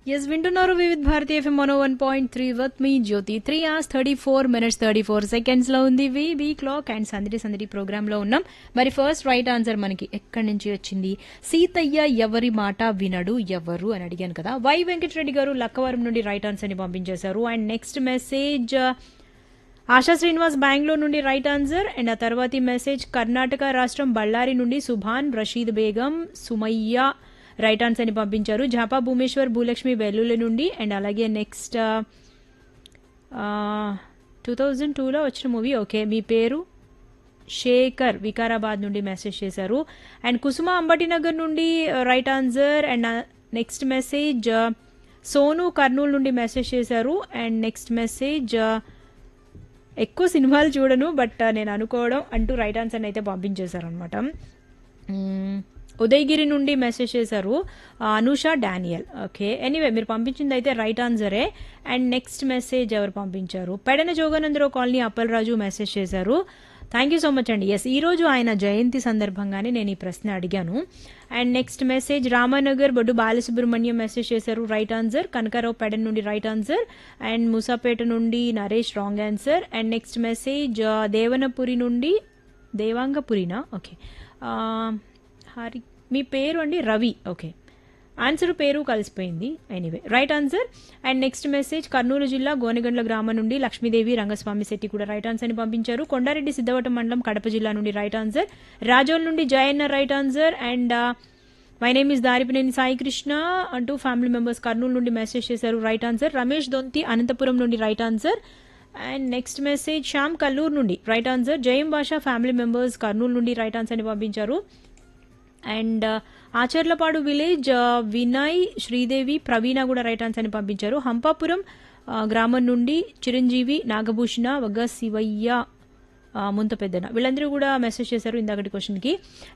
yes వింటున్నారు Vividh Bharati FM one one point three with me Jyothi three hours thirty four minutes thirty four seconds లో ఉంది we be clock and సందడి సందడి programme లో ఉన్నాం మరి ఫస్ట్ రైట్ ఆన్సర్ మనకి ఎక్కడి నుంచి వచ్చింది సీతయ్య ఎవరి మాట వినడు ఎవరు అని అడిగాను కదా వై వెంకటరెడ్డి గారు లక్కవరం నుండి రైట్ ఆన్సర్ ని పంపించేశారు and next message Asha Srinivas Bengaluru నుండి రైట్ ఆన్సర్ అండ్ ఆ తర్వాతి మెసేజ్ కర్ణాటక రాష్ట్రం బళ్ళారి నుండి సుభాన్ రషీద్ బేగం సుమయ్య రైట్ ఆన్సర్ అని పంపించారు జాపా భూమేశ్వర్ భూలక్ష్మి వెల్లుల్లి నుండి అండ్ అలాగే నెక్స్ట్ టూ థౌజండ్ టూలో వచ్చిన మూవీ ఓకే మీ పేరు శేఖర్ వికారాబాద్ నుండి మెసేజ్ చేశారు అండ్ కుసుమ అంబటినగర్ నుండి right answer and next message Sonu Kurnool నుండి మెసేజ్ చేశారు అండ్ నెక్స్ట్ మెసేజ్ ఎక్కువ సినిమాలు చూడను బట్ నేను అనుకోవడం అంటూ రైట్ ఆన్సర్ అయితే పంపించేశారు అనమాట ఉదయగిరి నుండి మెసేజ్ చేశారు అనూష డానియల్ ఓకే ఎనీవే మీరు పంపించింది అయితే రైట్ ఆన్సరే అండ్ నెక్స్ట్ మెసేజ్ ఎవరు పంపించారు పెడన జోగానందరావు కాలనీ అప్పలరాజు మెసేజ్ చేశారు థ్యాంక్ యూ సో మచ్ అండి ఎస్ ఈరోజు ఆయన జయంతి సందర్భంగానే నేను ఈ ప్రశ్న అడిగాను and next message Ramanagar Boddu Balasubrahmanyam message చేశారు రైట్ ఆన్సర్ కనకారావు పెడన్ నుండి రైట్ ఆన్సర్ అండ్ ముసాపేట నుండి Naresh wrong answer and next message Devanapuri నుండి దేవాంగపురినా ఓకే హరి మీ పేరు అండి రవి ఓకే ఆన్సర్ పేరు కలిసిపోయింది anyway right answer and next message Kurnool జిల్లా గోనెగండ్ల గ్రామం నుండి లక్ష్మీదేవి రంగస్వామి శెట్టి కూడా రైట్ ఆన్సర్ ని పంపించారు కొండారెడ్డి సిద్ధవటం మండలం కడప జిల్లా నుండి రైట్ ఆన్సర్ రాజోల్ నుండి Jayanna right answer and my name is Daripineni Sai Krishna అంటూ ఫ్యామిలీ మెంబర్స్ కర్నూలు నుండి మెసేజ్ చేశారు రైట్ ఆన్సర్ రమేష్ దొంతి అనంతపురం నుండి right answer and next message Shyam Kallur నుండి రైట్ ఆన్సర్ జయం భాష ఫ్యామిలీ మెంబర్స్ కర్నూలు నుండి రైట్ ఆన్సర్ ని పంపించారు అండ్ ఆచర్లపాడు విలేజ్ వినయ్ శ్రీదేవి ప్రవీణ కూడా రైట్ ఆన్సర్ అని పంపించారు హంపాపురం గ్రామం నుండి చిరంజీవి నాగభూషణ వగ్గ శివయ్య ముంత పెద్దన వీళ్ళందరూ కూడా మెసేజ్ చేశారు ఇందాకటి క్వశ్చన్కి